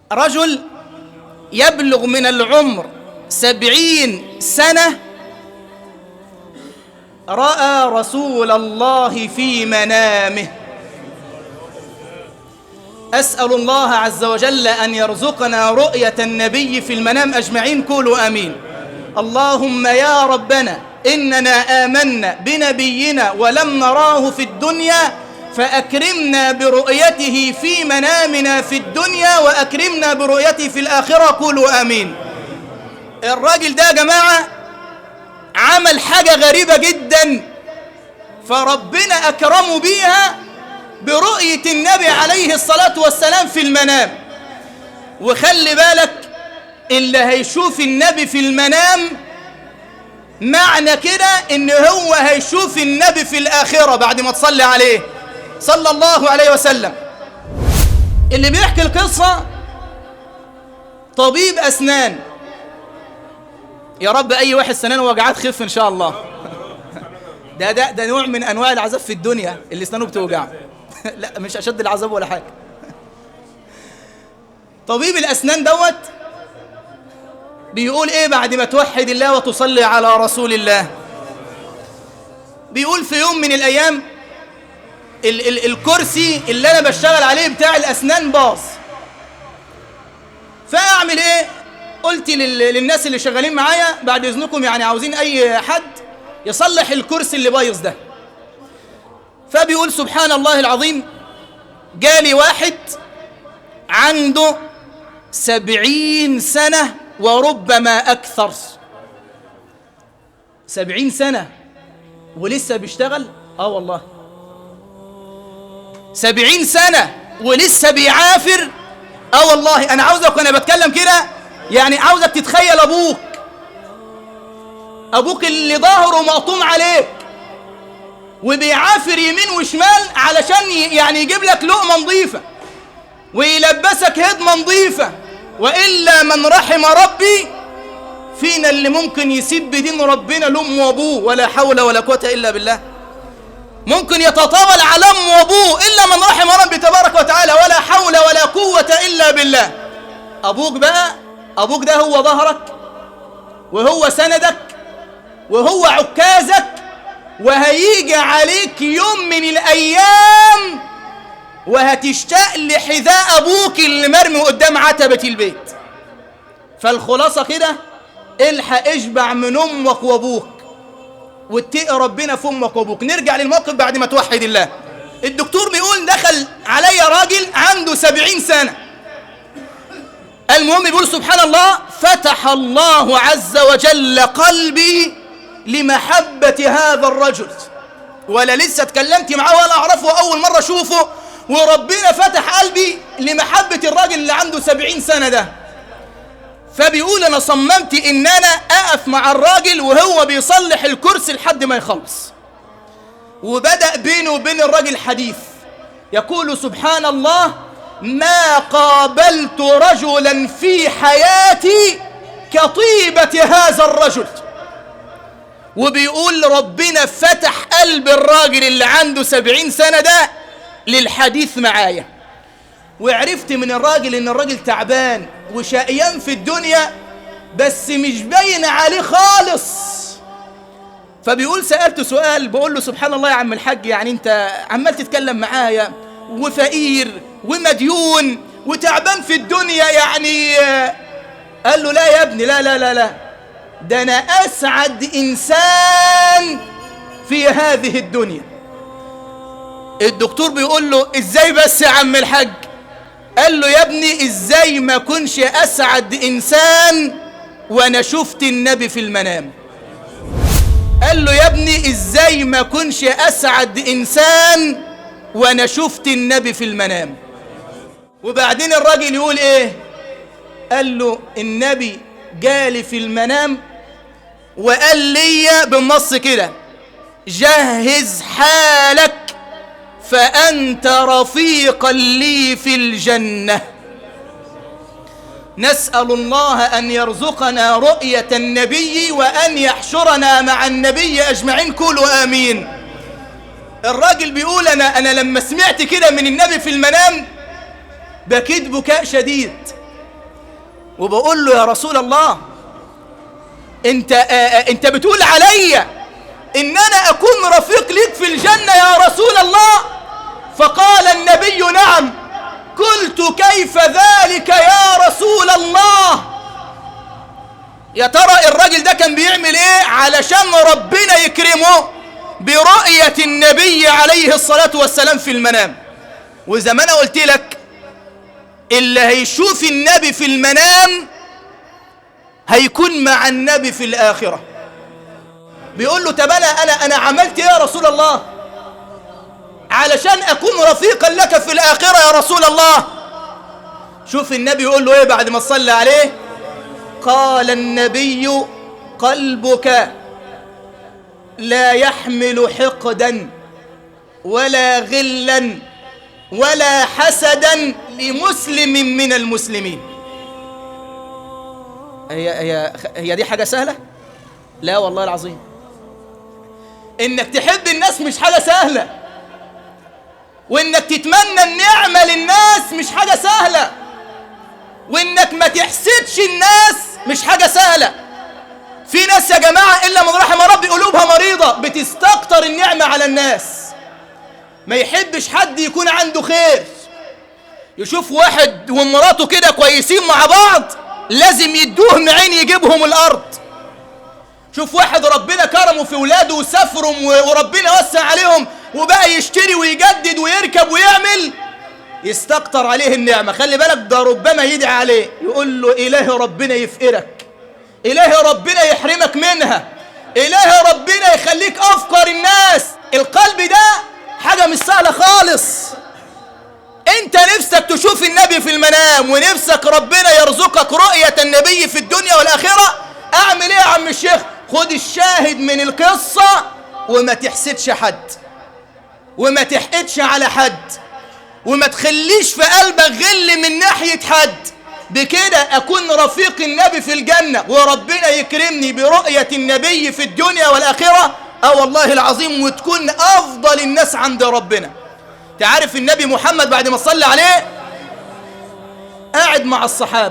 رجل يبلغ من العمر سبعين سنة رأى رسول الله في منامه أسأل الله عز وجل أن يرزقنا رؤية النبي في المنام أجمعين قولوا آمين اللهم يا ربنا إننا آمنا بنبينا ولم نراه في الدنيا فأكرمنا برؤيته في منامنا في الدنيا وأكرمنا برؤيته في الآخرة قولوا آمين الراجل ده يا جماعة عمل حاجة غريبة جدا فربنا أكرمه بيها برؤية النبي عليه الصلاة والسلام في المنام وخلي بالك اللي هيشوف النبي في المنام معنى كده ان هو هيشوف النبي في الآخرة بعد ما تصلي عليه صلى الله عليه وسلم اللي بيحكي القصة طبيب أسنان يا رب أي واحد سنانه وجعات خف إن شاء الله ده ده ده نوع من أنواع العذاب في الدنيا اللي أسنانه بتوجعه لا مش أشد العذاب ولا حاجة طبيب الأسنان دوت بيقول إيه بعد ما توحد الله وتصلي على رسول الله بيقول في يوم من الأيام ال ال الكرسي اللي أنا بشتغل عليه بتاع الأسنان باظ فأعمل إيه قلت لل للناس اللي شغالين معايا بعد إذنكم يعني عاوزين أي حد يصلح الكرسي اللي بايظ ده فبيقول سبحان الله العظيم جالي واحد عنده سبعين سنة وربما أكثر سبعين سنة ولسه بيشتغل آه والله سبعين سنة ولسه بيعافر آه والله أنا عاوزك وأنا بتكلم كده يعني عاوزك تتخيل أبوك أبوك اللي ظهره مقطوم عليك وبيعافر يمين وشمال علشان يعني يجيب لك لقمة نظيفة ويلبسك هدمة نظيفة وإلا من رحم ربي فينا اللي ممكن يسيب دين ربنا لأمه وأبوه ولا حول ولا قوة إلا بالله ممكن يتطاول على أمه وأبوه إلا من رحم ربي تبارك وتعالى ولا حول ولا قوة إلا بالله أبوك بقى أبوك ده هو ظهرك وهو سندك وهو عكازك وهيجي عليك يوم من الأيام وهتشتاق لحذاء أبوك اللي مرمي قدام عتبة البيت فالخلاصة كده الحق اشبع من أمك وأبوك واتقي ربنا في أمك وأبوك نرجع للموقف بعد ما توحد الله الدكتور بيقول دخل عليا راجل عنده سبعين سنة المهم بيقول سبحان الله فتح الله عز وجل قلبي لمحبة هذا الرجل ولا لسه اتكلمت معاه ولا اعرفه اول مرة اشوفه وربنا فتح قلبي لمحبة الراجل اللي عنده سبعين سنة ده فبيقول انا صممت ان انا اقف مع الراجل وهو بيصلح الكرسي لحد ما يخلص وبدأ بينه وبين الراجل حديث يقول سبحان الله ما قابلت رجلا في حياتي كطيبة هذا الرجل وبيقول ربنا فتح قلب الراجل اللي عنده سبعين سنة ده للحديث معايا وعرفت من الراجل ان الراجل تعبان وشقيان في الدنيا بس مش باين عليه خالص فبيقول سألته سؤال بقول له سبحان الله يا عم الحاج يعني انت عمال تتكلم معايا وفقير ومديون وتعبان في الدنيا يعني قال له لا يا ابني لا لا لا لا ده انا اسعد انسان في هذه الدنيا الدكتور بيقول له ازاي بس يا عم الحاج قال له يا ابني ازاي ما كنش اسعد انسان وانا شفت النبي في المنام قال له يا ابني ازاي ما كنش اسعد انسان وانا شفت النبي في المنام وبعدين الراجل يقول ايه قال له النبي جالي في المنام وقال لي بالنص كده جهز حالك فأنت رفيقا لي في الجنة نسأل الله أن يرزقنا رؤية النبي وأن يحشرنا مع النبي أجمعين كلوا آمين الراجل بيقول أنا, أنا لما سمعت كده من النبي في المنام بكيت بكاء شديد وبقول له يا رسول الله انت آه آه انت بتقول عليا ان انا اكون رفيق ليك في الجنة يا رسول الله فقال النبي نعم قلت كيف ذلك يا رسول الله يا ترى الراجل ده كان بيعمل ايه علشان ربنا يكرمه برؤية النبي عليه الصلاة والسلام في المنام وزي ما انا قلت لك اللي هيشوف النبي في المنام هيكون مع النبي في الآخرة بيقول له طب انا انا انا عملت ايه يا رسول الله علشان اكون رفيقا لك في الآخرة يا رسول الله شوف النبي يقول له ايه بعد ما صلى عليه قال النبي قلبك لا يحمل حقدا ولا غلا ولا حسدا لمسلم من المسلمين هي هي هي دي حاجة سهلة؟ لا والله العظيم انك تحب الناس مش حاجة سهلة وانك تتمنى النعمة للناس مش حاجة سهلة وانك ما تحسدش الناس مش حاجة سهلة في ناس يا جماعة إلا من رحم ربي قلوبها مريضة بتستكتر النعمة على الناس ما يحبش حد يكون عنده خير يشوف واحد ومراته كده كويسين مع بعض لازم يدوهم عين يجيبهم الأرض شوف واحد ربنا كرمه في ولاده وسافرهم وربنا وسع عليهم وبقى يشتري ويجدد ويركب ويعمل يستكتر عليه النعمة خلي بالك ده ربما يدعي عليه يقول له إله ربنا يفقرك إله ربنا يحرمك منها إله ربنا يخليك أفقر الناس القلب ده حاجة مش سهلة خالص انت نفسك تشوف النبي في المنام ونفسك ربنا يرزقك رؤية النبي في الدنيا والآخرة اعمل ايه يا عم الشيخ خد الشاهد من القصة وما تحسدش حد وما تحقدش على حد وما تخليش في قلبك غل من ناحية حد بكده أكون رفيق النبي في الجنة وربنا يكرمني برؤية النبي في الدنيا والآخرة أو والله العظيم وتكون أفضل الناس عند ربنا تعرف النبي محمد بعد ما صلى عليه قاعد مع الصحابة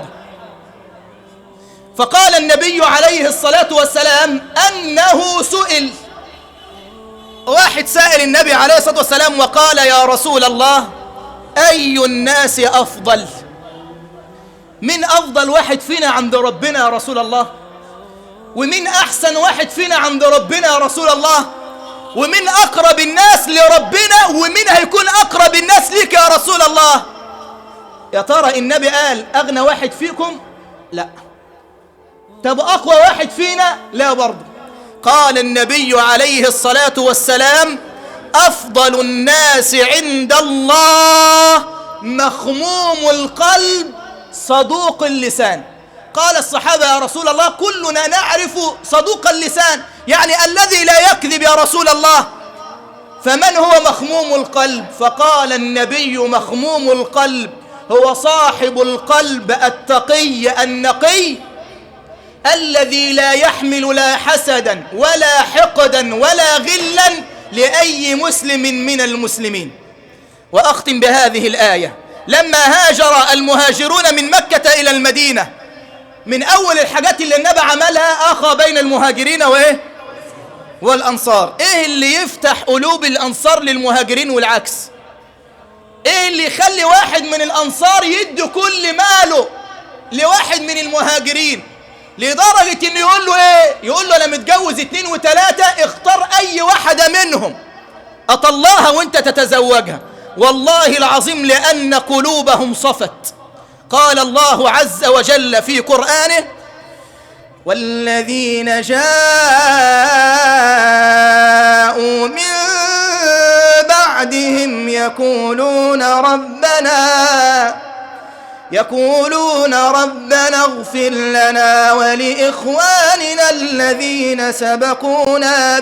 فقال النبي عليه الصلاة والسلام أنه سئل واحد سائل النبي عليه الصلاة والسلام وقال يا رسول الله أي الناس أفضل من أفضل واحد فينا عند ربنا يا رسول الله ومن أحسن واحد فينا عند ربنا يا رسول الله ومن أقرب الناس لربنا ومن هيكون أقرب الناس ليك يا رسول الله يا ترى النبي قال أغنى واحد فيكم لا طب أقوى واحد فينا لا برضه قال النبي عليه الصلاة والسلام أفضل الناس عند الله مخموم القلب صدوق اللسان قال الصحابة يا رسول الله كلنا نعرف صدوق اللسان يعني الذي لا يكذب يا رسول الله فمن هو مخموم القلب فقال النبي مخموم القلب هو صاحب القلب التقي النقي الذي لا يحمل لا حسدا ولا حقدا ولا غلا لأي مسلم من المسلمين وأختم بهذه الآية لما هاجر المهاجرون من مكة إلى المدينة من أول الحاجات اللي النبي عملها أخى بين المهاجرين وإيه والأنصار إيه اللي يفتح قلوب الأنصار للمهاجرين والعكس إيه اللي يخلي واحد من الأنصار يدي كل ماله لواحد من المهاجرين لدرجة إنه يقول له إيه يقول له أنا متجوز اتنين وتلاتة اختار أي واحدة منهم أطلعها وأنت تتزوجها والله العظيم لأن قلوبهم صفت قال الله عز وجل في قرآنه والذين جاءوا من بعدهم يقولون ربنا يقولون ربنا اغفر لنا ولإخواننا الذين سبقونا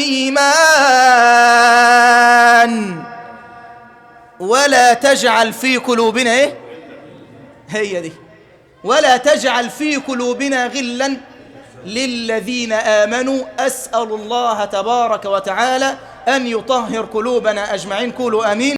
بالإيمان ولا تجعل في قلوبنا ايه هي دي ولا تجعل في قلوبنا غلا للذين آمنوا أسأل الله تبارك وتعالى أن يطهر قلوبنا أجمعين قولوا آمين